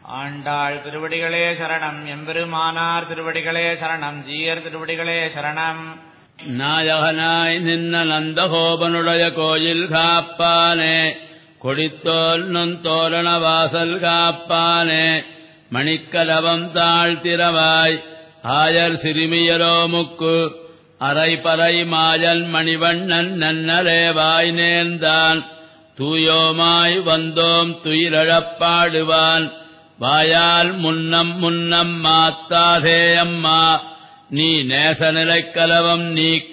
ஆண்டாள் திருவடிகளே சரணம் எம்பெருமானார் திருவடிகளே சரணம் ஜீயர் திருவடிகளே சரணம் நாயகனாய் நின்ன நந்தகோபனுடைய கோயில் காப்பானே கொடித்தோல் நொந்தோரண வாசல் காப்பானே மணிக்கலவம் தாழ்த்திரவாய் ஆயர் சிறுமியரோ முக்கு அரைபறை மாயன் மணிவண்ணன் நன்னரேவாய் நேர்ந்தான் தூயோமாய் வந்தோம் துயிலழப்பாடுவான் வாயால் முன்னம் முன்னம் மாத்தாதே அம்மா நீ நேசநிலைக் கலவம்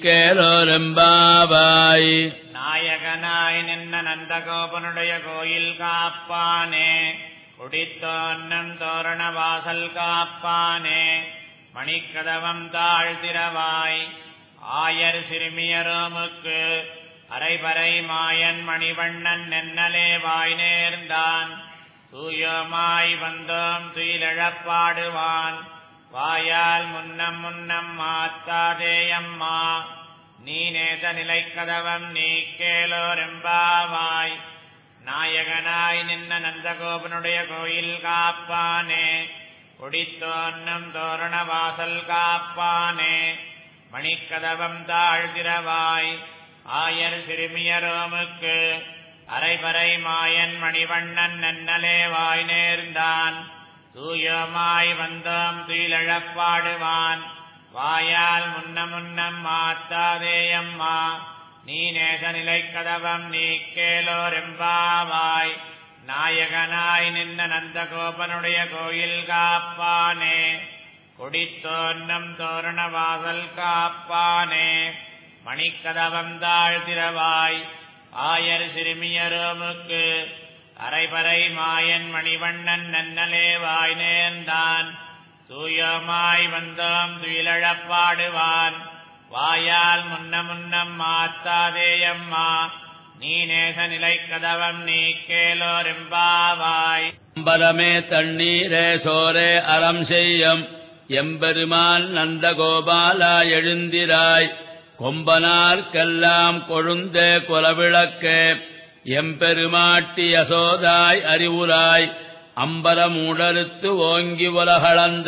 நீக்கேலோரெம்பாவாய் நாயகனாய் நின்ன நந்தகோபனுடைய கோயில் காப்பானே குடித்தோன்னம் தோரண வாசல் காப்பானே மணிக்கதவம் தாழ்த்திரவாய் ஆயர் சிறுமியரோமுக்கு அரைபறை மாயன் மணிவண்ணன் நென்னலே வாய் நேர்ந்தான் தூயோமாய் வந்தோம் துயிலழப்பாடுவான் வாயால் முன்னம் முன்னம் மாத்தாதேயம்மா நீ நேச நிலைக்கதவம் நீ கேளோரெம்பாவாய் நாயகனாய் நின்ன நந்தகோபனுடைய கோயில் காப்பானே கொடித்தோன்னம் தோரண வாசல் காப்பானே மணிக்கதவம் தாழ்திரவாய் ஆயர் சிறுமியரோமுக்கு அரைபறை மாயன் மணிவண்ணன் நன்னலே வாய் நேர்ந்தான் தூயோமாய் வந்தோம் துயிலழப்பாடுவான் வாயால் முன்ன முன்னம் மாத்தாதேயம்மா நீ நேச நிலைக்கதவம் நீ கேளோரெம்பாவாய் நாயகனாய் நின்ன நந்தகோபனுடைய கோயில் காப்பானே கொடித்தோன்னம் தோரண வாசல் காப்பானே மணிக்கதவம் தாழ்த்திரவாய் ஆயர் சிறுமியரோமுக்கு அரைபறை மாயன் மணிவண்ணன் நன்னலே வாய் நேர்ந்தான் தூயமாய் வந்தோம் துயிலழப்பாடுவான் வாயால் முன்ன முன்னம் மாத்தாதேயம்மா நீ நேச நிலைக்கதவம் நீ கேளோரெம்பாவாய் அம்பலமே தண்ணீரே சோரே அறம் செய்யம் எம்பெருமான் நந்தகோபாலா எழுந்திராய் கொம்பனார்க்கெல்லாம் கொழுந்தே குலவிளக்கே எம்பெருமாட்டி யசோதாய் அறிவுராய் அம்பரமூடறுத்து ஓங்கி உலகளந்த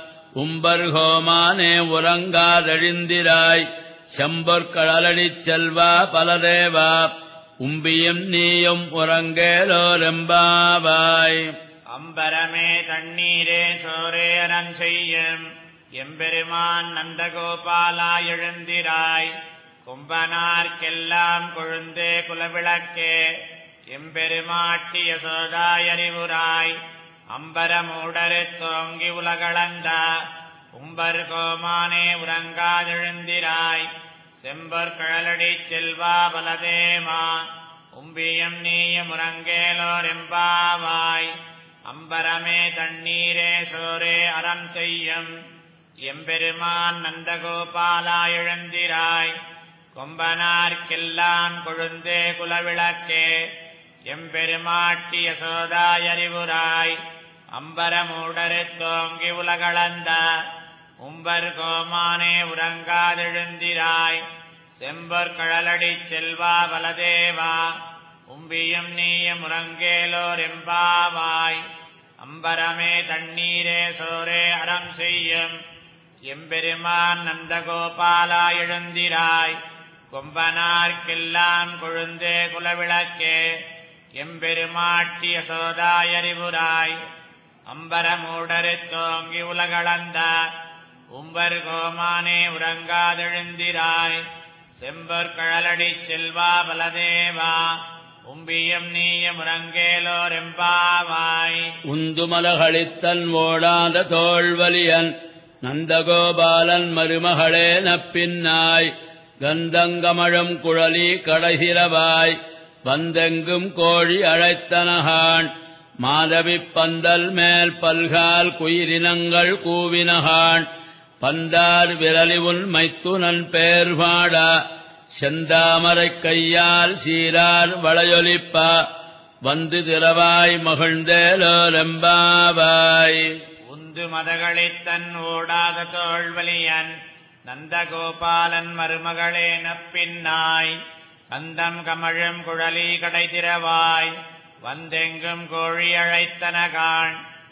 உம்பர்கோமானே உறங்காதெழுந்திராய் செம்பொற்கடலடிச் செல்வா பலதேவா உம்பியும் நீயும் உறங்கேலோரெம்பாவாய் அம்பரமே தண்ணீரே சோரே அறம் செய்யும் எம்பெருமான் நந்தகோபாலா எழுந்திராய் கும்பனார்க்கெல்லாம் கொழுந்தே குலவிளக்கே எம்பெருமாட்டி யசோதாய் அறிவுராய் அம்பரமூடரு தோங்கி உலகளந்த உம்பர் கோமானே உறங்காதெழுந்திராய் செம்பொற் கழலடி செல்வா பலதேமா உம்பியம் நீயும் உறங்கேலோரெம்பாவாய் அம்பரமே தண்ணீரே சோரே அறம் செய்யும் எம்பெருமான் நந்தகோபாலா எழுந்திராய் கொம்பனார்க்கெல்லாம் கொழுந்தே குலவிளக்கே எம்பெருமாட்டி யசோதாய் அறிவுராய் அம்பரமூடரு தோங்கி உலகளந்த உம்பர் கோமானே உறங்காதெழுந்திராய் செம்பொற் கழலடி செல்வா பலதேவா உம்பியும் நீயும் உறங்கேலோரெம்பாவாய் அம்பரமே தண்ணீரே சோரே அறம் செய்யும் எம்பெருமான் நந்தகோபாலா எழுந்திராய் கொம்பனார்க்கெல்லாம் கொழுந்தே குலவிளக்கே எம்பெருமாட்டி யசோதாய் அறிவுராய் அம்பரமூடரு தோங்கி உலகளந்த உம்பர் கோமானே உறங்காதெழுந்திராய் செம்பொற் கழலடி செல்வா பலதேவா உம்பியும் நீயும் உறங்கேலோரெம்பாவாய் உந்துமலகளித்தன் ஓடாத தோள்வலியன் நந்தகோபாலன் மருமகளே நப்பின்னாய் கந்தங்கமழும் குழலி கடைசிரவாய் வந்தெங்கும் கோழி அழைத்தனகான் மாதவிப் பந்தல் மேல் பல்கால் குயிரினங்கள் கூவினகான் பந்தார் விரலி உன் மைத்துனன் பேர் பாட செந்தாமரைக் கையால் சீரார் வளையொலிப்பா வந்து திரவாய் மகிழ்ந்தேலோரெம்பாவாய் உந்து மதகளித்தன் ஓடாத தோல்வலியன் நந்தகோபாலன் மருமகளே நப்பின்னாய் கந்தம் கமழும் குழலி கடைதிரவாய் வந்தெங்கும் கோழி அழைத்தனகான்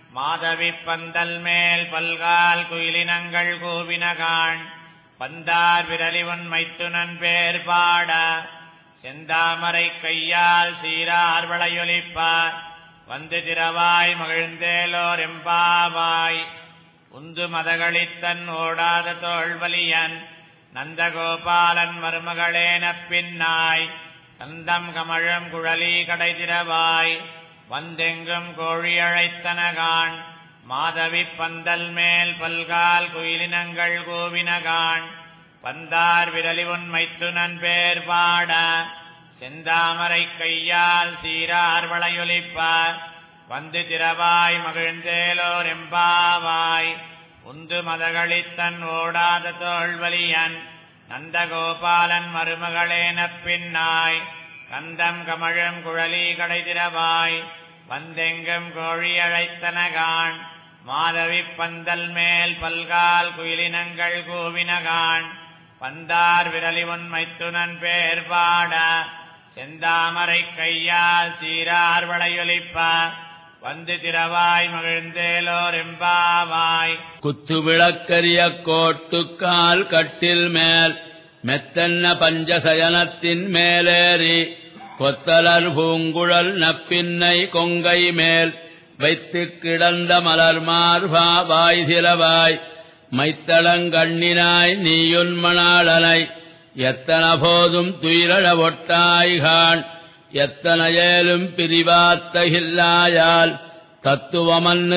மாதவி பந்தல் மேல் பல்கால் குயிலினங்கள் கூவினகான் பந்தார் விரலிவன் மைத்துனன் பேர் பாட செந்தாமரை கையால் சீரார் வளையொலிப்பார் வந்து திரவாய் மகிழ்ந்தேலோர் எம்பாவாய் உந்து மதகளித்தன் ஓடாத தோல்வலியன் நந்தகோபாலன் மருமகளேன பின்னாய் கந்தம் கமழும் குழலி கடை திரவாய் வந்தெங்கும் கோழி அழைத்தனகான் மாதவி பந்தல் மேல் பல்கால் குயிலினங்கள் கூவினகான் பந்தார் விரலிவுன் மைத்துனன் பேர் பாட செந்தாமரை கையால் சீரார் வளையொலிப்பார் வந்து திரவாய் மகிழ்ந்தேலோர் எம்பாவாய் உந்து மதகளித்தன் ஓடாத தோல்வலியன் நந்தகோபாலன் மருமகளேன பின்னாய் கந்தம் கமழும் குழலி கடை திரவாய் வந்தெங்கும் கோழி அழைத்தனகான் மாதவி பந்தல் மேல் பல்கால் குயிலினங்கள் கூவினகான் பந்தார் விரலிவன் மைத்துனன் பேர் பாட செந்தாமரை கையால் சீரார் வளையொலிப்ப வந்து திரவாய் மகிழ்ந்தேலோர் எம்பாவாய் குத்து விளக்கரிய கோட்டுக்கால் கட்டில் மேல் மெத்தன்ன பஞ்சசயனத்தின் மேலேறி கொத்தலர் பூங்குழல் நப்பின்னை கொங்கை மேல் வைத்துக் கிடந்த மலர் மார்பா வாய் திரவாய் மைத்தளங்கண்ணினாய் நீயுன்மணாளனை எத்தன போதும் துயிரழ ஒட்டாய்கான் எத்தனையேலும் பிரிவாத்தகில்லாயால் தத்துவமன்னு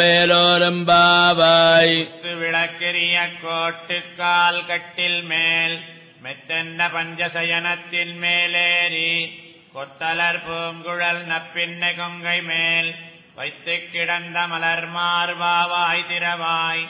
தகவேலோரம்பாவாய் குத்து விளக்கெரிய கோட்டுக்கால் கட்டில் மேல் மெத்தென்ன பஞ்சசயனத்தின் மேலேறி கொத்தலர் பூங்குழல் நப்பின்னை கொங்கை மேல் வைத்துக் கிடந்த மலர் மார்பாவாய் திரவாய்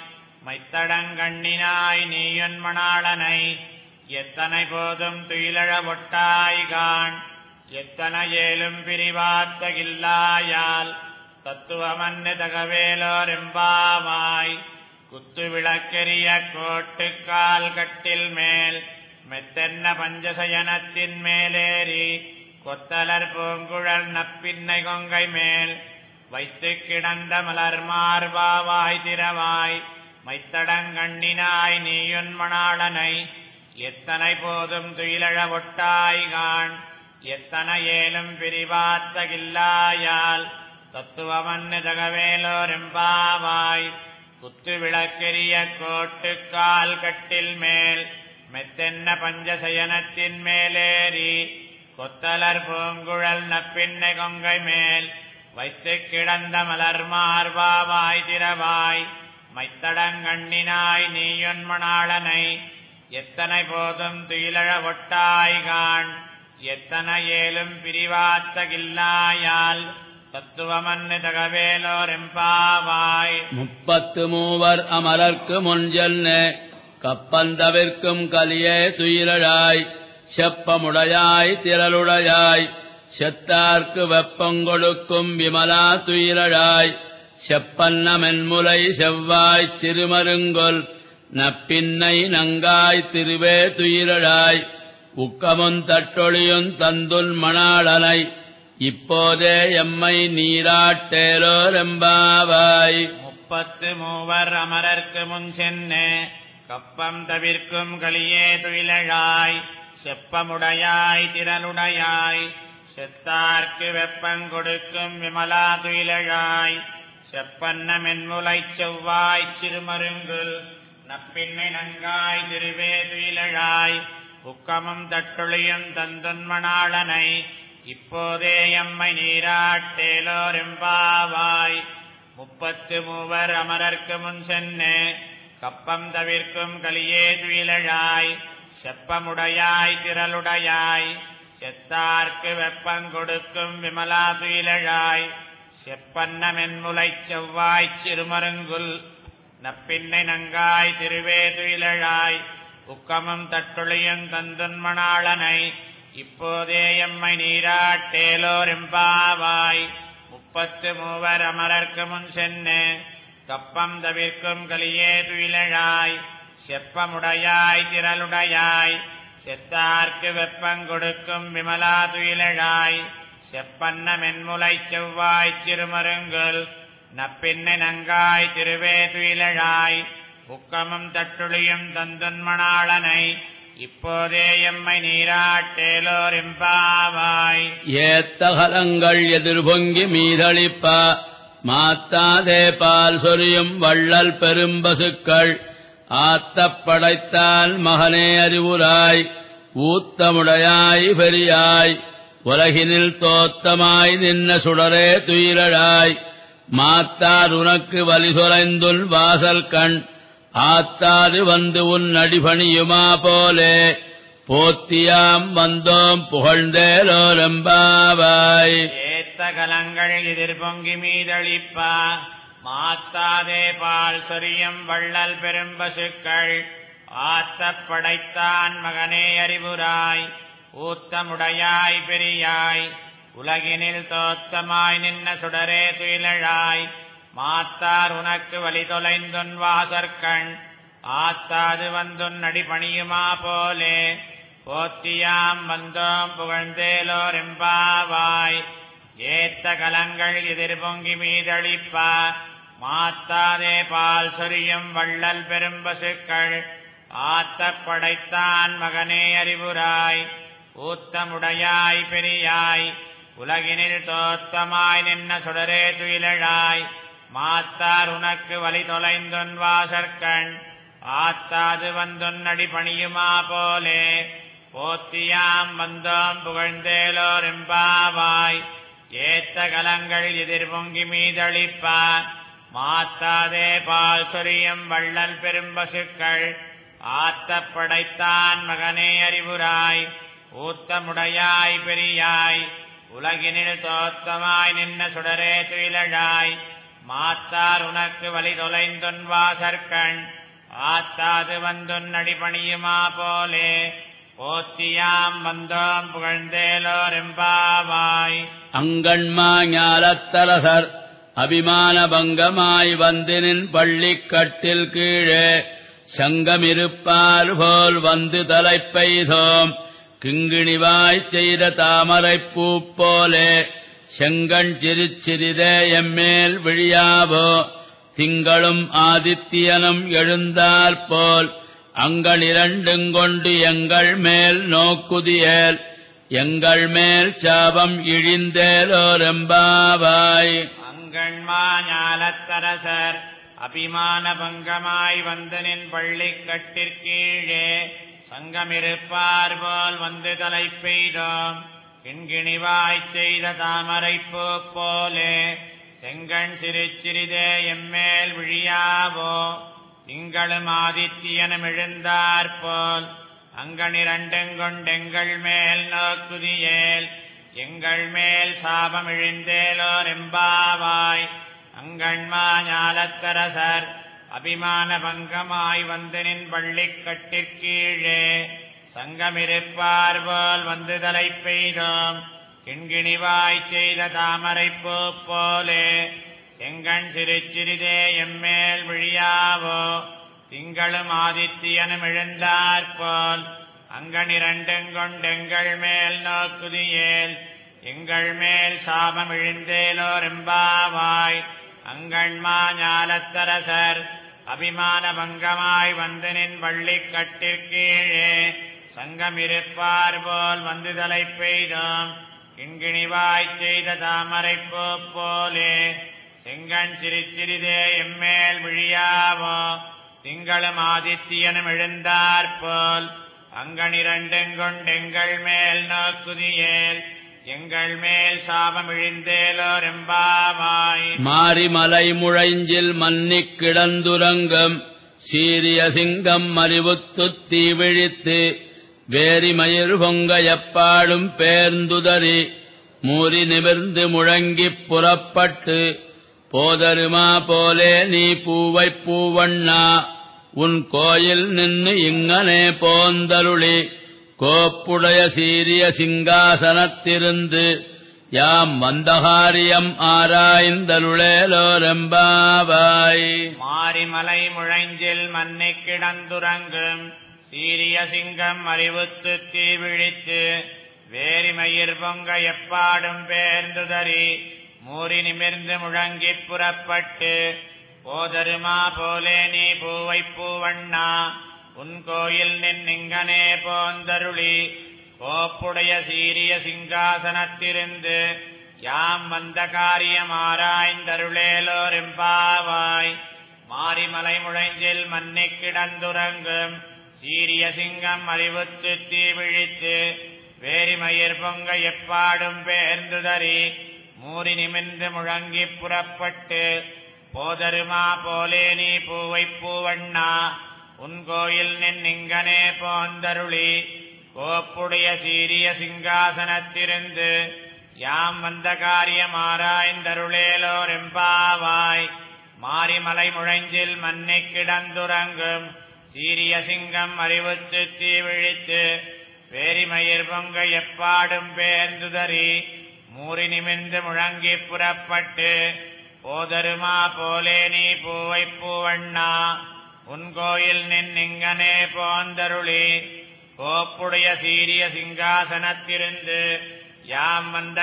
மைத்தடங்கண்ணினாய் நீயுன் மணாளனை எத்தனை போதும் துயிலழ ஒட்டாய்கான் எத்தனை ஏலும் பிரிவாத்தகில்லாயால் தத்துவமன்னு தகவேலோர் எம்பாவாய் குத்து விளக்கெரிய கோட்டுக்கால் கட்டில் மேல் மெத்தென்ன பஞ்சசயனத்தின் மேலேறி கொத்தலர் பூங்குழல் நப்பின்னை கொங்கை மேல் வைத்துக் கிடந்த மலர் மார்பாவாய் திரவாய் மைத்தடங்கண்ணினாய் நீயுன் மணாளனை எத்தனை போதும் துயிலழ ஒட்டாய்கான் எத்தனை ஏலும் பிரிவாத்தகில்லாயால் தத்துவமன்னு தகவேலோரெம்பாவாய் குத்து விளக்கெரிய கோட்டுக்கால் கட்டில் மேல் மெத்தென்ன பஞ்சசயனத்தின் மேலேறி கொத்தலர் பூங்குழல் நப்பின்னை கொங்கை மேல் வைத்துக் கிடந்த மலர் மார்பாவாய் திரவாய் மைத்தடங்கண்ணினாய் நீயுன் மணாளனை எத்தனை போதும் துயிலழ ஒட்டாய்கான் எத்தனை ஏலும் பிரிவாத்தகில்லாயால் தத்துவமன்னு தகவேலோரெம்பாவாய் முப்பத்து மூவர் அமரர்க்கு முன்ஜெல்னே கப்பந்தவிற்கும் கலியே துயிலழாய் செப்பமுடையாய் திரளுடையாய் செத்தார்க்கு வெப்பங்கொடுக்கும் விமலா துயிலழாய் செப்பன்ன மென்முலை செவ்வாய்ச் சிறுமருங்கொல் நப்பின்னை நங்காய் திருவே துயிலழாய் உக்கமும் தட்டொழியும் தந்துல் மணாளனை இப்போதே எம்மை நீராட்டேலோரெம்பாவாய் முப்பத்து மூவர் அமரர்க்கு முன் சென்னு கப்பம் தவிர்க்கும் கலியே துயிலழாய் செப்பமுடையாய் திரளுடையாய் செத்தார்க்கு வெப்பங்கொடுக்கும் விமலா துயிலழாய் செப்பன்ன மென்முலைச் செவ்வாய்ச் சிறுமருங்குல் நப்பின்னை நங்காய் திருவே துயிலழாய் உக்கமும் தட்டொழியும் தந்துன்மணாளனை இப்போதே எம்மை நீராட்டேலோரெம்பாவாய் முப்பத்து மூவர் அமரர்க்கு முன் சென்னு கப்பம் தவிர்க்கும் கலியே துயிலழாய் செப்பமுடையாய் திரளுடையாய் செத்தார்க்கு வெப்பங்கொடுக்கும் விமலா துயிலழாய் செப்பன்ன மென்முலைச் செவ்வாய்ச் சிறுமருங்குல் நப்பின்னை நங்காய் திருவே துயிலழாய் உக்கமும் தட்டுளியும் தந்துன்மணாளனை இப்போதே எம்மை நீராட்டேலோரெம்பாவாய் முப்பத்து மூவர் அமரர்க்கு முன் சென்னு கப்பம் தவிர்க்கும் கலியே துயிலழாய் செப்பமுடையாய் திரளுடையாய் செத்தார்க்கு வெப்பங்கொடுக்கும் விமலா துயிலழாய் செப்பன்ன மென்முலைச் செவ்வாய்ச் சிறுமருங்குல் நப்பின்னை நங்காய் திருவே துயிலழாய் புக்கமும் தட்டுளியும் தந்துன்மணாளனை இப்போதே எம்மை நீராட்டேலோர் எம்பாவாய் ஏத்தகலங்கள் எதிர்பொங்கி மீதளிப்ப மாத்தாதே பால் சொரியும் வள்ளல் பெரும்பசுக்கள் ஆத்தப் படைத்தால் மகனே அறிவுராய் ஊத்தமுடையாய் பெரியாய் உலகினில் தோத்தமாய் நின்ன சுடரே துயிலழாய் மாத்தார் உனக்கு வலிசொலைந்துள் வாசல் கண் ஆத்தாது வந்து உன் அடிபணியுமா போலே போத்தியாம் வந்தோம் புகழ்ந்தேலோரம்பாவாய் ஏத்த கலங்கள் எதிர் பொங்கி மீதளிப்பா மாத்தாதே பால் சொரியும் வள்ளல் பெரும்பசுக்கள் ஆத்தப் படைத்தான் மகனே அறிவுராய் ஊத்தமுடையாய் பெரியாய் உலகினில் தோத்தமாய் நின்ன சுடரே துயிலழாய் மாத்தார் உனக்கு வழி தொலைந்துன் வாசற்கண் ஆத்தாது வந்துன் அடிபணியுமா போலே போத்தியாம் வந்தோம் புகழ்ந்தேலோர் எம்பாவாய் ஏத்த கலங்கள் எதிர் பொங்கி மீதளிப்பா மாத்தாதே பால் சொரியும் வள்ளல் பெரும்பசுக்கள் ஆத்தப் படைத்தான் மகனே அறிவுராய் ஊத்தமுடையாய் பெரியாய் உலகினில் தோத்தமாய் நின்ன சுடரே துயிலழாய் மாத்தார் உனக்கு வழி தொலைந்துன் வாசற்கண் ஆத்தாது வந்துன் அடிபணியுமா போலே போத்தியாம் வந்தோம் புகழ்ந்தேலோர் எம்பாவாய் ஏத்த கலங்கள் எதிர் பொங்கி மீதளிப்பா மாத்தாதே பால் சொரியும் வள்ளல் பெரும்பசுக்கள் ஆத்தப் படைத்தான் மகனே அறிவுராய் ஊத்தமுடையாய் பெரியாய் உலகினில் தோத்தமாய் நின்ன சுடரே துயிலழாய் மாத்தார் உனக்கு வழி தொலைந்துன் வாசற்கண் ஆத்தாது வந்துன் அடிபணியுமா போலே போத்தியாம் வந்தோம் புகழ்ந்தேலோர் எம்பாவாய் அங்கண்மா ஞாலத்தரசர் அபிமான பங்கமாய் வந்தினின் பள்ளிக் கட்டில் கீழே சங்கமிருப்பார் போல் வந்து தலைப்பெய்தோம் கிங்கிணிவாய் செய்த தாமரைப் பூ போலே செங்கண் சிரிச்சிறிதே எம்மேல் விழியாவோ திங்களும் ஆதித்யனும் எழுந்தாற்போல் அங்களிரண்டுங் கொண்டு எங்கள் மேல் நோக்குதியேல் எங்கள் மேல் சாபம் இழிந்தேலோரெம்பாவாய் அங்கண்மா ஞாலத்தரசர் அபிமான பங்கமாய் வந்தனின் பள்ளிக் கட்டிற்கீழே சங்கமிருப்பார் போல் வந்து தலை பெய்தோம் கிண்கிணிவாய்ச் செய்த தாமரைப்பூ போலே செங்கண் சிரிச்சிறிதே எம்மேல் விழியாவோ திங்களும் ஆதித்யனும் எழுந்தாற்போல் அங்கனிரண்டுங்கொண்டெங்கள் மேல் நோக்குதியேல் எங்கள் மேல் சாபம் இழிந்தேலோர் எம்பாவாய் அங்கண்மா ஞாலத்தரசர் அபிமான பங்கமாய் வந்து நின் பள்ளிக் கட்டிற்கீழே சங்கமிருப்பார் போல் வந்து தலை பெய்தோம் கிண்கிணிவாய்ச் செய்த தாமரைப்பூ போலே செங்கண் சிரிச்சிறிதே எம்மேல் விழியாவோ திங்களும் ஆதித்யனும் எழுந்தாற்போல் அங்கனிரண்டுங்கொண்டெங்கள் மேல் நோக்குதியேல் எங்கள் மேல் சாபம் இழிந்தேலோர் எம்பாவாய் அங்கண்மா ஞாலத்தரசர் அபிமான பங்கமாய் வந்து நின் வள்ளிக் கட்டிற்கீழே சங்கமிருப்பார் போல் வந்து தலை பெய்தோம் கிண்கிணிவாய்ச் செய்த தாமரைப்பூ போலே செங்கண் சிரிச்சிறிதே எம்மேல் விழியாவோ திங்களும் ஆதித்யனும் எழுந்தாற்போல் அங்கனிரண்டுங்கொண்டெங்கள் மேல் நோக்குதியேல் எங்கள் மேல் சாபம் இழிந்தேலோர் எம்பாவாய் மாரிமலை முழைஞ்சில் மன்னிக் கிடந்துறங்கும் சீரிய சிங்கம் மறிவுத்துத் தீவிழித்து வேரிமயிர் பொங்க எப்பாடும் பேர்ந்துதறி மூறி நிமிர்ந்து முழங்கிப் புறப்பட்டு போதருமா போலே நீ பூவைப் பூவண்ணா உன் கோயில் நின்னு இங்கனே போந்தருளி கோப்புடைய சீரிய சிங்காசனத்திருந்து யாம் வந்தகாரியம் ஆராய்ந்தருளேலோரெம்பாவாய் மாரிமலை முழைஞ்சில் மன்னிக் கிடந்துறங்கும் சீரிய சிங்கம் அறிவுத்து தீவிழித்து வேரிமயிர் பொங்க எப்பாடும் பேர்ந்துதறி மூறி நிமிர்ந்து முழங்கிப் புறப்பட்டு போதருமா போலே நீ பூவைப் பூவண்ணா உன் கோயில் நின்னிங்கனே போந்தருளி கோப்புடைய சீரிய சிங்காசனத்திருந்து யாம் வந்த காரியமாராய்ந்தருளேலோரெம்பாவாய் மாரிமலை முழைஞ்சில் மன்னிக் கிடந்துறங்கும் சீரிய சிங்கம் அறிவுத்து தீ விழித்து வேரிமயிர் பொங்க எப்பாடும் பேர்ந்துதறி மூறி நிமிர்ந்து முழங்கிப் புறப்பட்டு போதருமா போலே நீ பூவைப் பூவண்ணா உன் கோயில் நின்னிங்கனே போந்தருளி கோப்புடைய சீரிய சிங்காசனத்திருந்து யாம் வந்த காரியமாராய்ந்தருளேலோரெம்பாவாய் மாரிமலை முழைஞ்சில் மன்னிக் கிடந்துறங்கும் சீரிய சிங்கம் அறிவுத்து தீ விழித்து வேரிமயிர் பொங்க எப்பாடும் பேர்ந்துதறி மூறி நிமிர்ந்து முழங்கிப் புறப்பட்டு போதருமா போலே நீ பூவைப் பூவண்ணா உன் கோயில் நின்னிங்கனே போந்தருளி கோப்புடைய சீரிய சிங்காசனத்திருந்து யாம் வந்த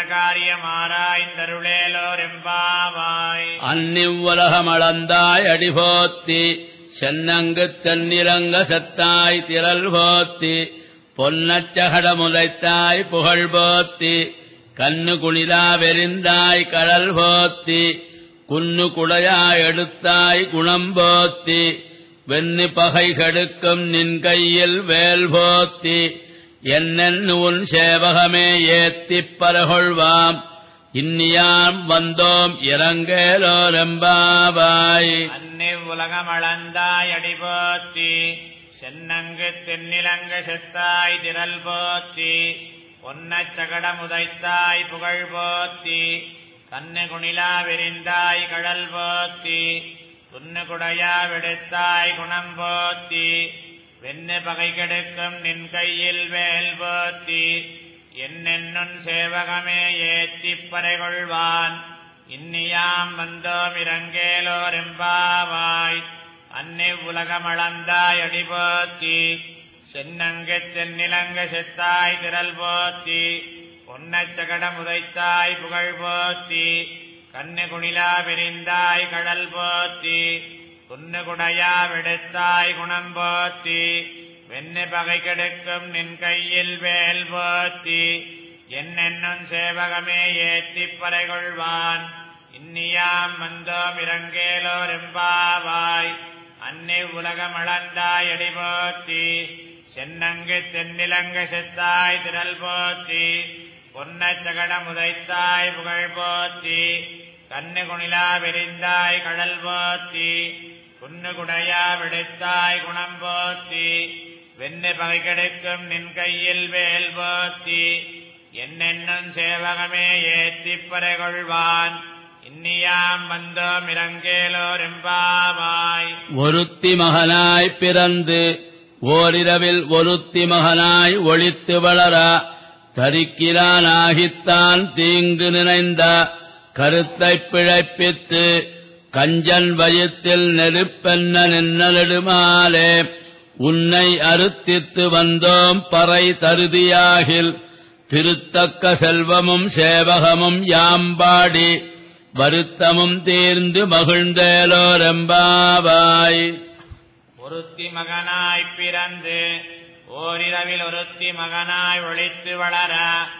காரியமாராய்ந்தருளேலோரெம்பாவாய் அந்நிவ்வுலகமளந்தாய் அடிபோத்தி சென்னங்குத் தென்னிரங்க செத்தாய் திரள் போத்தி பொன்னச்சகடமுலைத்தாய் புகழ் போத்தி கண்ணு குளிரா வெறிந்தாய் கடல் போத்தி குன்னு குடையாய் எடுத்தாய் குணம் போத்தி வெண்ணி பகை கெடுக்கும் நின் கையில் வேல் போத்தி என்னென்னு உன் சேவகமே ஏத்திப் பரகொள்வாம் இன்னியாம் வந்தோம் இறங்கேலோரெம்பாவாய் அன்னி உலகமளந்தாய் அடிபோத்தி சென்னங்கு தென்னிலங்கு செத்தாய் திரள் போத்தி பொன்னச் சகடமுதைத்தாய் புகழ் போத்தி கண்ணு குணிலா விரிந்தாய் கடல் போத்தி துண்ணு குடையா விடுத்தாய் குணம் போத்தி வெண்ணு பகை கெடுக்கும் நின் கையில் வேல் போத்தி என்னென்னுன் சேவகமே ஏத்திப் பறைகொள்வான் இன்னியாம் வந்தோம் இறங்கேலோரெம்பாவாய் அன்னை உலகமளந்தாய் அடிபோத்தி சென்னங்கு தென்னிலங்கு செத்தாய் திரள் போத்தி பொன்னச் சகடம் உதைத்தாய் புகழ் போத்தி கண்ணு குணிலா விரிந்தாய் கடல் போத்தி குன்னு குடையா விடுத்தாய் குணம் போத்தி வெண்ணு பகை கெடுக்கும் நின் கையில் வேல் போத்தி என்னென்னும் சேவகமே ஏத்திப் பறைகொள்வான் இன்னியாம் வந்தோம் இறங்கேலோரெம்பாவாய் அன்னை உலகமளந்தாய் அடிபோத்தி சென்னங்கு தென்னிலங்கு செத்தாய் திரள் போத்தி பொன்னச் சகடம் உதைத்தாய் புகழ் போத்தி கண்ணு குணிலா விரிந்தாய் கடல் போத்தி குன்னு குடையா விடுத்தாய் குணம் போத்தி வெண்ணு பகை கெடுக்கும் நின் கையில் வேல் போத்தி என்னென்னும் சேவகமே ஏத்திப் பறைகொள்வான் இன்னியாம் வந்தோம் இறங்கேலோரெம்பாவாய் ஒருத்தி மகனாய் பிறந்து ஓரிரவில் ஒருத்தி மகனாய் ஒளித்து வளர தரிக்கிறானாகித்தான் தீங்கு நினைந்த கருத்தைப் பிழைப்பித்து கஞ்சன் வயிற்றில் நெருப்பென்ன நின்னலிடுமாலே உன்னை அறுத்தித்து வந்தோம் பறை தருதியாகில் திருத்தக்க செல்வமும் சேவகமும் யாம்பாடி வருத்தமும் தீர்ந்து மகிழ்ந்தேலோரெம்பாவாய் ஒருத்தி மகனாய் பிறந்து ஓரிரவில் ஒருத்தி மகனாய் ஒளித்து வளர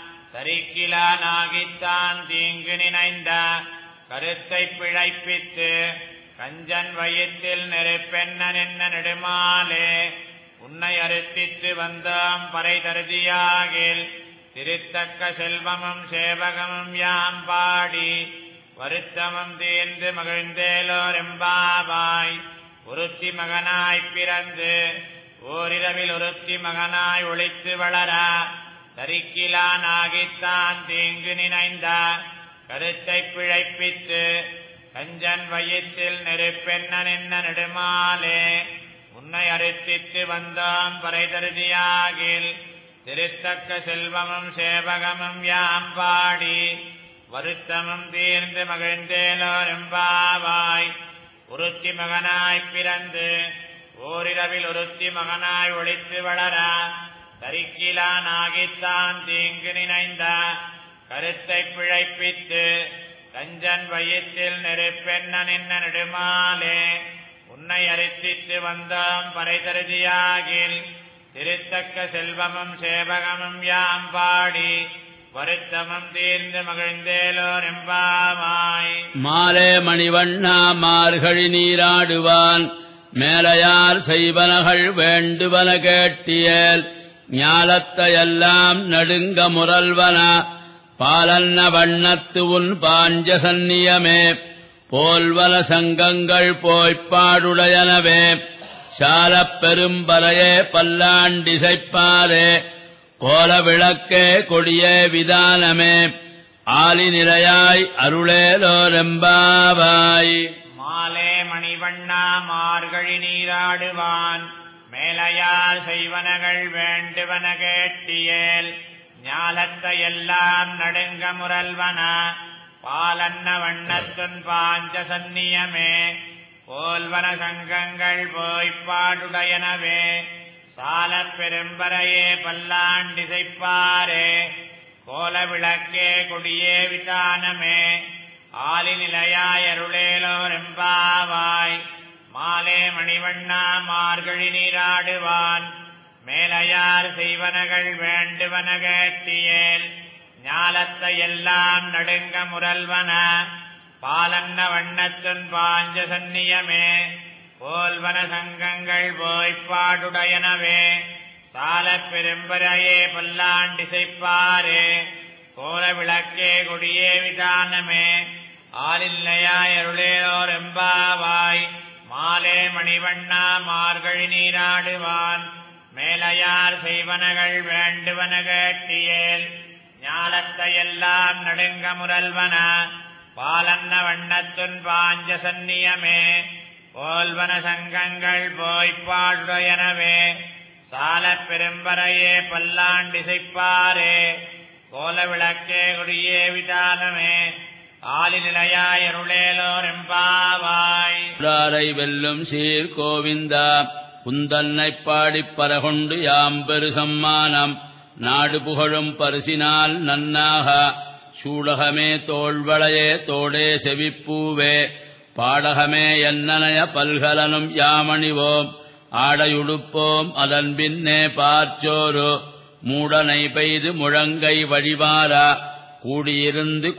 தரிக்கிலானாகித்தான் தீங்கு நினைந்த கருத்தைப் பிழைப்பித்து கஞ்சன் வயிற்றில் நெருப்பென்ன நின்ன நெடுமாலே உன்னை அறுத்தித்து வந்தோம் பறை தருதியாகில் திருத்தக்க செல்வமும் சேவகமும் யாம் பாடி வருத்தமும் தீர்ந்து மகிழ்ந்தேலோரெம்பாவாய் ஒருத்தி மகனாய் பிறந்து ஓரிரவில் ஒருத்தி மகனாய் ஒளித்து வளர தரிக்கிலானாகித்தான் தீங்கு நினைந்த கருத்தைப் பிழைப்பித்து கஞ்சன் வயிற்றில் நெருப்பென்ன நின்ன நெடுமாலே உன்னை அறுத்தித்து வந்தோம் பறைதருதியாகில் திருத்தக்க செல்வமும் சேவகமும் யாம் பாடி வருத்தமும் தீர்ந்து மகிழ்ந்தேலோரெம்பாவாய் ஒருத்தி மகனாய் பிறந்து ஓரிரவில் ஒருத்தி மகனாய் ஒளித்து வளர தரிக்கிலானாகித்தான் தீங்கு நினைந்த கருத்தைப் பிழைப்பித்து கஞ்சன் வயிற்றில் நெருப்பெண்ண நின்ன நெடுமாலே உன்னை அரித்தித்து வந்தோம் பறைதருதியாகில் திருத்தக்க செல்வமும் சேவகமும் யாம் பாடி வருத்தமும் தீர்ந்து மகிழ்ந்தேலோர் எம்பாமாய் மாலே மணிவண்ணா மார்கழி நீராடுவான் மேலையார் செய்வனகள் வேண்டுவன கேட்டியேல் ஞாலத்தையெல்லாம் நடுங்க முரல்வன பாலன்ன வண்ணத்து உன் பாஞ்சசன்னியமே போல்வன சங்கங்கள் போய்ப்பாடுடையனவே சாலப் பெரும்பறையே பல்லாண்டிசைப்பாரே கோல விளக்கே கொடியே விதானமே ஆலி நிலையாய் அருளேலோரெம்பாவாய் மாலே மணிவண்ணா மார்கழி நீராடுவான் மேலையார் செய்வனகள் வேண்டுவன கேட்டியேல் ஞாலத்தையெல்லாம் நடுங்க முரல்வன பாலன்ன வண்ணத்துன் பாஞ்ச சந்நியமே போல்வன சங்கங்கள் போய்ப்பாடுடையனவே சாலப் பெரும்பரையே பல்லாண்டிசைப்பாரே கோல விளக்கே கொடியே விதானமே ஆலி நிலையாய் அருளேலோர் எம்பாவாய் மாலே மணிவண்ணா மார்கழி நீராடுவான் மேலையார் செய்வனகள் வேண்டுவன கேட்டியேல் ஞாலத்தையெல்லாம் நடுங்க முரல்வன பாலன்ன வண்ணத்துன் பாஞ்ச சந்நியமே போல்வன சங்கங்கள் போய்ப்பாடுடையனவே சாலப் பெரும்பரையே பல்லாண்டிசைப்பாரே கோல விளக்கே கொடியே விதானமே ஆலில்லையாய் அருளேலோர் எம்பாவாய் மாலே மணிவண்ணா மார்கழி நீராடுவான் மேலையார் செய்வனகள் வேண்டுவன கேட்டியேல் ஞாலத்தையெல்லாம் நடுங்க முரல்வன பாலன்ன வண்ணத்துன் பாஞ்ச சந்நியமே போல்வன சங்கங்கள் போய்ப்பாடுடையனவே சாலப் பெரும்பரையே பல்லாண்டிசைப்பாரே கோல விளக்கே கொடியே விதானமே ஆலி நிலையாய் அருளேலோர் எம்பாவாய் உடாரை வெல்லும் சீர் கோவிந்தா குந்தன்னைப் பாடிப் பரகொண்டு யாம்பெரு சம்மானம் நாடு புகழும் பரிசினால் நன்னாக சூடகமே தோள்வளையே தோடே செவிப்பூவே பாடகமே என்னனைய பல்கலனும் யாமணிவோம் ஆடையுடுப்போம் அதன் பின்னே பார்ச்சோரு மூடனை பெய்து முழங்கை வழிவாரா கூடியிருந்து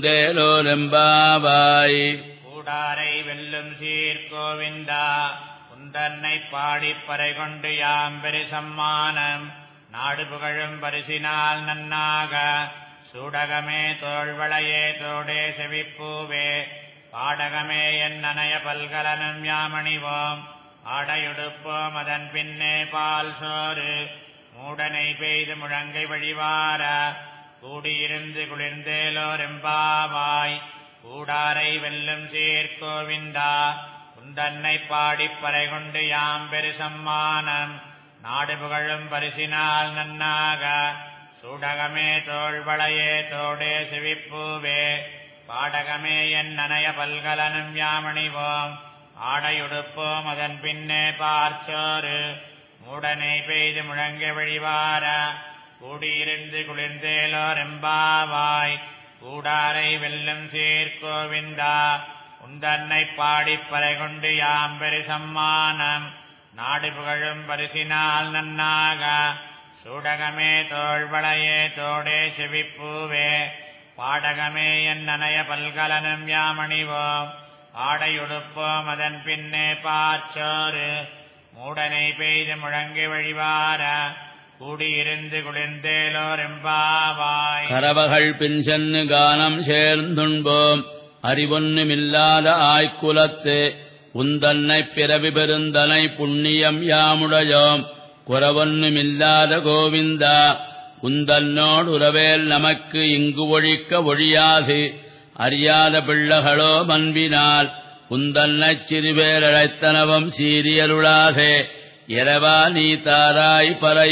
குளிர்ந்தேலோரெம்பாவாய் கூடாரை வெல்லும் சீர்கோவிந்தா குந்தன்னை பாடிப் பறை கொண்டு யாம் பெரு சம்மானம் நாடு புகழும் பரிசினால் நன்னாக சூடகமே தோள்வளையே தோடே செவிப்பூவே பாடகமே என் நனைய பல்கலனும் யாமணிவோம் ஆடையுடுப்போம் அதன் பின்னே பால் சோறு மூடனை பெய்து முழங்கை வழிவார கூடியிருந்து குளிர்ந்தேலோர் எம்பாவாய் கூடாரை வெல்லும் சீர்கோவிந்தா குந்தன்னை பாடிப் பறை கொண்டு யாம் பெரு சம்மானம் நாடு புகழும் பரிசினால் நன்னாக சூடகமே தோள்வளையே தோடே சிவிப்பூவே பாடகமே என் நனைய பல்கலனும் யாமணிவோம் ஆடையுடுப்போம் அதன் பின்னே பார்ச்சோறு மூடனை பெய்து முழங்க வழிவார கூடியிருந்து குளிர்ந்தேலோர் எம்பாவாய் கூடாரை வெல்லும் சீர்கோவிந்தா உந்தன்னை பாடிப் பறை கொண்டு யாம் பெரு சம்மானம் நாடு புகழும் பரிசினால் நன்னாக சூடகமே தோள்வளையே தோடே செவிப்பூவே பாடகமே என் நனைய பல்கலனும் யாமணிவோம் ஆடையுடுப்போம் அதன் பின்னே பாச்சோறு மூடனை பெய்து முழங்கி வழிவார கூடியிருந்து குளிர்ந்தேலோர் எம்பாவாய் கரவகள் பின் சென்னு கானம் சேர்ந்துண்போம் அறிவொன்னுமில்லாத ஆய்க்குலத்து உந்தன்னைப் பிறவி பெருந்தனை புண்ணியம் யாமுடையோம் குறவொன்னுமில்லாத கோவிந்தா உந்தன்னோடு உறவேல் நமக்கு இங்கு ஒழிக்க ஒழியாது அறியாத பிள்ளகளோ மன்பினால் உந்தன்னைச் சிறுபேரழைத்தனவம் சீரியருளாதே இரவா நீ தாராய் பறை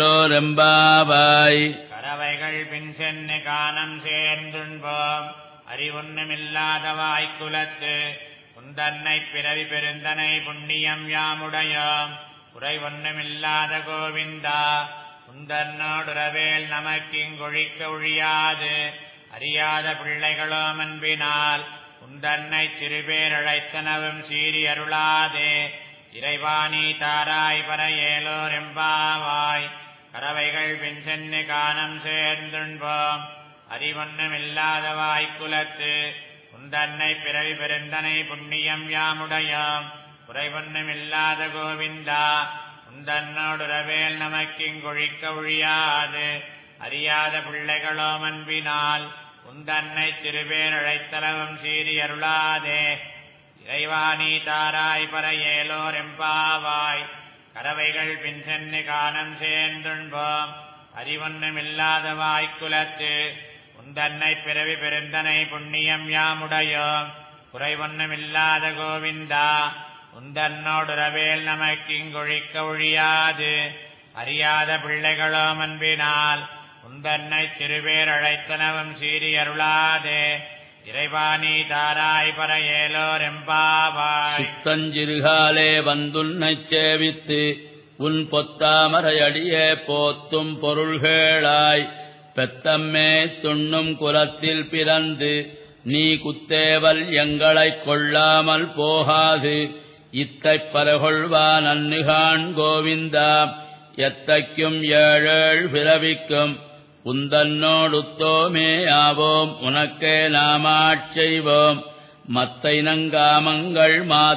ஏலோரெம்பாவாய் கறவைகள் பின் சென்னு கானம் சேர்ந்துண்போம் அறிவொன்னுமில்லாத வாய்க்குலத்து உந்தன்னை பிறவி பெருந்தனை புண்ணியம் யாமுடையோம் குறை ஒன்றுமில்லாத கோவிந்தா உந்தன்னோடுறவேல் நமக்கிங்கொழிக்க ஒழியாது அறியாத பிள்ளைகளோ அன்பினால் உந்தன்னை சிறுபேர் அழைத்தனவும் சீறி அருளாதே இறைவாணி தாராய் பர ஏலோர் எம்பாவாய் கறவைகள் பின் சென்னு காணம் சேர்ந்துண்போம் அறிவொன்னுமில்லாத வாய்க்குலத்து உந்தன்னை பிறவி பெருந்தனை புண்ணியம் யாமுடையோம் குறைவொன்னுமில்லாத கோவிந்தா உந்தன்னோடுறவேல் நமக்கிங்கொழிக்க ஒழியாது அறியாத பிள்ளைகளோ அன்பினால் உந்தன்னை சிறுபேர் அழைத்தலவும் சீறி அருளாதே இறைவாணி தாராய் பர ஏலோர் எம்பாவாய் கறவைகள் பின் சென்னு காணம் சேர்ந்துண்போம் அறிவொன்னுமில்லாத வாய்க்குலத்து உந்தன்னை பிறவி பெருந்தனை புண்ணியம் யாமுடையோம் குறைவொன்னுமில்லாத கோவிந்தா உந்தன்னோடுறவேல் நமக்கிங்கொழிக்க ஒழியாது அறியாத பிள்ளைகளோ அன்பினால் உந்தன்னை சிறுபேர் அழைத்தனவும் சீறி அருளாதே இறைவாணி தாராய் பர ஏலோர் எம்பாவாய் சித்தஞ்சிறுகாலே வந்துன்னைச் சேவித்து உன் பொத்தாமரையடியே போத்தும் பொருள்கேளாய் பெத்தம்மே துண்ணும் குலத்தில் பிறந்து நீ குத்தேவல் எங்களைக் கொள்ளாமல் போகாது இத்தைப் பரகொள்வான் அன்னுகான் கோவிந்தா எத்தைக்கும் ஏழேழ் பிறவிக்கும் உந்தன்னோடுத்தோமே ஆவோம் உனக்கே நாமாட்ச் செய்வோம் மத்தை நங்காமங்கள்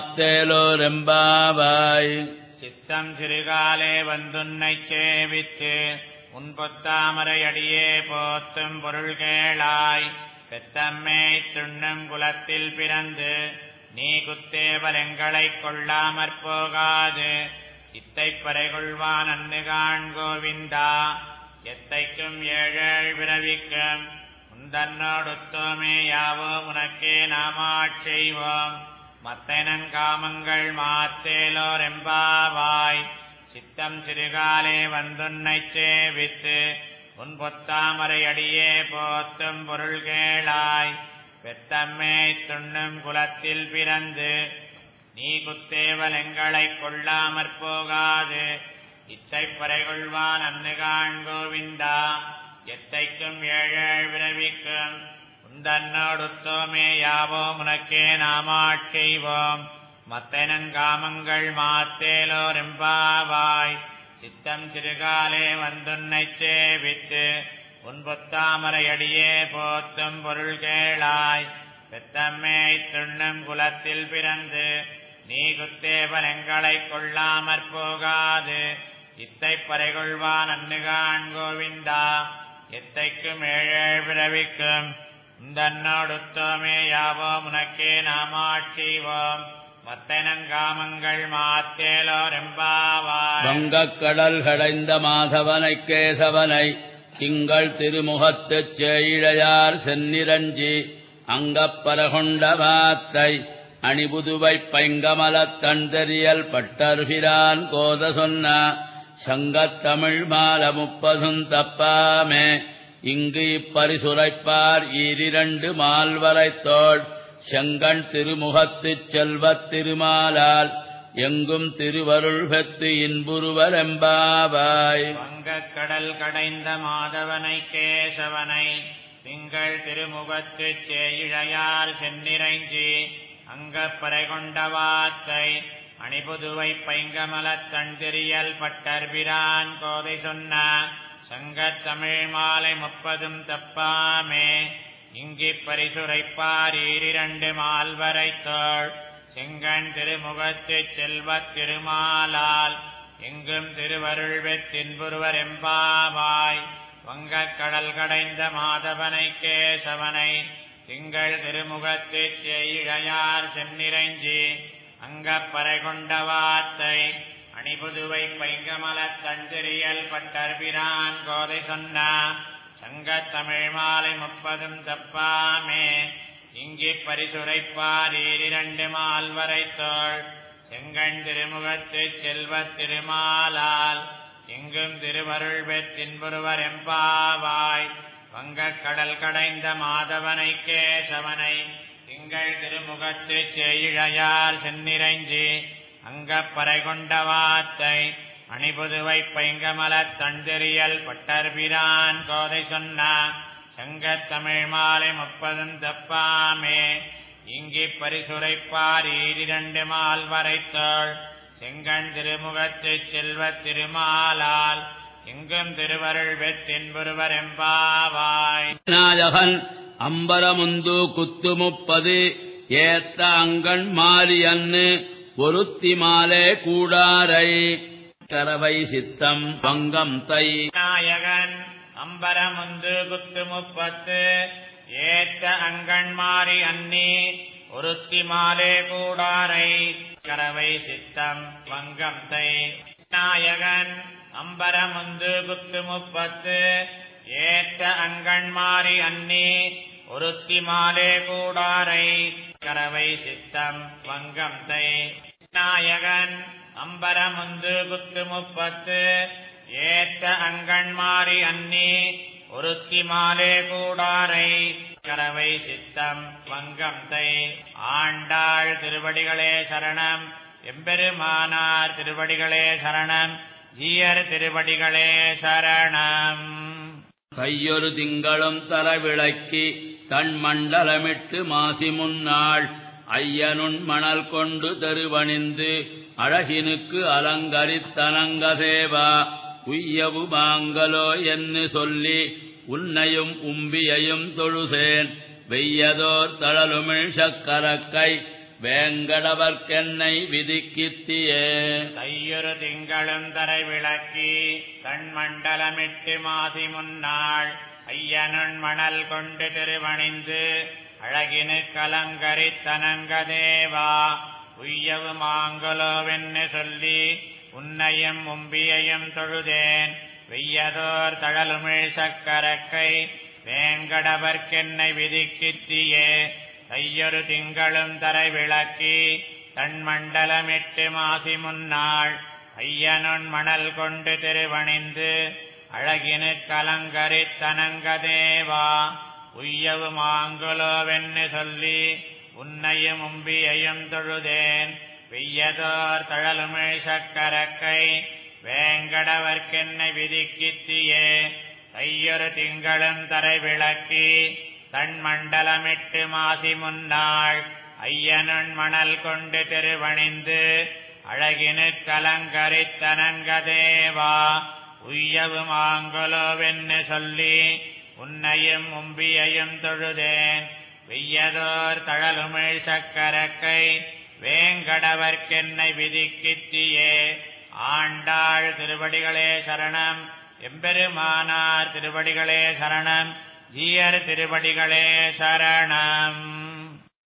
மாத்தேலோரெம்பாவாய் சித்தம் சிறுகாலே வந்துன்னை சேவித்து உன் பொத்தாமரை அடியே போத்தும் பொருள் கேளாய் பெத்தம்மே துண்ணும் குலத்தில் பிறந்து நீ குத்தேவலங்களைக் கொள்ளாமற் போகாது இத்தைப் பறைகொள்வான் அன்னுகான் கோவிந்தா எத்தைக்கும் ஏழேழ் பிறவிக்கும் உந்தன்னோடுத்தோமே யாவோ உனக்கே நாமாட் செய்வோம் மத்தனன் காமங்கள் மாத்தேலோர் எம்பாவாய் சித்தம் சிறுகாலே வந்துன்னைச் சேவித்து உன் பொத்தாமரை அடியே போத்தும் பொருள் கேளாய் பெத்தம்மே துண்ணும் குலத்தில் பிறந்து நீ குத்தேவல் எங்களைக் கொள்ளாமற் போகாது இத்தைப் பறைகொள்வான் அன்னுகான் கோவிந்தா எத்தைக்கும் ஏழேழ் விரவிக்கும் உந்தன்னோடுத்தோமே யாவோம் உனக்கே நாமாட் செய்வோம் மத்தனங்காமங்கள் மாத்தேலோர் எம்பாவாய் சித்தம் சிறுகாலே வந்துன்னைச் சேவித்து உன் பொத்தாமரை அடியே போத்தும் பொருள் கேளாய் பெத்தம்மே துண்ணும் குலத்தில் பிறந்து நீ குத்தேவன் எங்களைக் கொள்ளாமற் போகாது இத்தைப் பறைகொள்வான் அன்னுகான் கோவிந்தா எத்தைக்கும் ஏழேழ் பிறவிக்கும் இந்தன்னோடுத்தோமே யாவோம் உனக்கே நாமாட் செய்வோம் மத்தனங்காமங்கள் மாத்தேலோர் எம்பாவாய் வங்கக் கடல் கடைந்த மாதவனை கேசவனை திங்கள் திருமுகத்துச் சேயிழையார் சென்னிரஞ்சி அங்கப்பரகொண்ட மாத்தை அணிபுதுவைப் பைங்கமலத் தண்டறியல் பட்டர்பிரான் கோத சொன்ன சங்கத்தமிழ் மால முப்பதும் தப்பாமே இங்கு இப்பரிசுரைப்பார் ஈரிரண்டு மால்வரைத்தோள் செங்கண் திருமுகத்துச் செல்வத் திருமாலால் எங்கும் திருவருள் பெத்து இன்புருவரெம்பாவாய் வங்கக் கடல் கடைந்த மாதவனை கேசவனை திங்கள் திருமுகத்துச் சேயிழையார் சென்னிரைஞ்சி அங்கப்பறை கொண்ட வாத்தை அணிபுதுவை பைங்கமலத் தண்டெறியல் பட்டர்பிரான் கோதை சொன்ன சங்கத் தமிழ் மாலை முப்பதும் தப்பாமே இங்கிப் பரிசுரைப்பார் ஈரிரண்டு மால்வரைத்தோள் செங்கண் திருமுகத்துச் செல்வத் திருமாலால் எங்கும் திருவருள் வெத்தின்புருவர் எம்பாவாய் வங்கக் கடல் கடைந்த மாதவனை கேசவனை திங்கள் திருமுகத்துச் செய்யார் சென்னிரைஞ்சி அங்கப்பறை கொண்ட வாத்தை அணிபுதுவை பைங்கமலத் தண்டெறியல் பட்டர்பிரான் கோதை சொன்ன சங்கத் தமிழ் மாலை முப்பதும் தப்பாமே இங்கிப் பரிசுரைப்பார் ஈரிரண்டு மால்வரைத்தோள் செங்கண் திருமுகத்துச் செல்வத் திருமாலால் எங்கும் திருவருள் பெற்றின்புருவர் எம்பாவாய் வங்கக் கடல் கடைந்த மாதவனை கேசவனை திங்கள் திருமுகத்துச் சேயிழையார் சென்னிரைஞ்சி அங்கப்பறை கொண்ட வாத்தை அணிபுதுவை பைங்கமலத் தண்டெறியல் பட்டர்பிரான் கோதை சொன்ன சங்கத்தமிழ் மாலை முப்பதும் தப்பாமே இங்கி பரிசுரைப்பார் ஈரிரண்டு மால் வரைத்தோள் செங்கண் திருமுகத்துச் செல்வத் திருமாலால் எங்கும் திருவருள் வெற்றின்பொருவர் எம்பாவாய் நாயகன் அம்பரமுந்து குத்து முப்பது ஏத்த அங்கண் மாரியன்னு ஒருத்தி மாலே கூடாரை கரவை சித்தம் பங்கம் தை நாயகன் அம்பரமுந்து குத்து முப்பத்து ஏத்த அங்கண்மாரி அன்னி ஒருத்தி மாலே கூடாரை கரவை சித்தம் வங்கம் தை நாயகன் அம்பரமுந்து குத்து முப்பத்து ஏத்த அங்கண்மாரி அன்னி ஒருத்தி மாலே கூடாரை கரவை சித்தம் வங்கம் தை நாயகன் அம்பரமுந்து குத்து முப்பத்து ஏத்த அங்கண்மாரி அன்னி ஒருத்தி மாலே கூடாரை கரவை சித்தம் வங்கம் தை ஆண்டாள் திருவடிகளே சரணம் எம்பெருமானார் திருவடிகளே சரணம் ஜீயர் திருவடிகளே சரணம் கையொரு திங்களும் தர விளக்கி தன் மண்டலமிட்டு மாசி முன்னாள் ஐயனுன் மணல் கொண்டு தெருவணிந்து அழகினுக்கு அலங்கரித்தனங்கதேவா உய்யவு மாங்கலோ என்று சொல்லி உன்னையும் உம்பியையும் தொழுதேன் வெய்யதோர் தழலுமிழ் சக்கரக்கை வேங்கடவர்க்கென்னை விதிக்கித்தியே கையொரு திங்களும் தரை விளக்கி கண் மண்டலமிட்டு மாசி முன்னாள் ஐயனுன் மணல் கொண்டு திருவணிந்து அழகினு கலங்கரித்தனங்கதேவா உய்யவு மாங்கலோவென்னு சொல்லி உன்னையும் உம்பியையும் தொழுதேன் வெய்யதோர் தழலுமிழ் சக்கரக்கை வேங்கடவர்க்கென்னை விதிக்கித்தியே கையொரு திங்களும் தரை விளக்கி தன் மண்டலமிட்டு மாசி முன்னாள் ஐயனுன் மணல் கொண்டு திருவணிந்து அழகினு கலங்கரித்தனங்கதேவா உய்யவு மாங்குலோவென்னு சொல்லி உன்னையும் உம்பியையும் தொழுதேன் வெய்யதோர் தழலுமிழ் சக்கரக்கை வேங்கடவர்க்கென்னை விதிக்கித்தியே கையொரு திங்களும் தரை விளக்கி தன் மண்டலமிட்டு மாசி முன்னாள் ஐயனுன் மணல் கொண்டு திருவணிந்து அழகினு கலங்கரித்தனங்கதேவா உய்யவு மாங்குலோவென்னு சொல்லி உன்னையும் உம்பியையும் தொழுதேன் வெய்யதோர் தழலுமிழ் சக்கரக்கை வேங்கடவர்க்கென்னை விதிக்கித்தியே ஆண்டாள் திருவடிகளே சரணம் எம்பெருமானார் திருவடிகளே சரணம் ஜீயர் திருவடிகளே சரணம்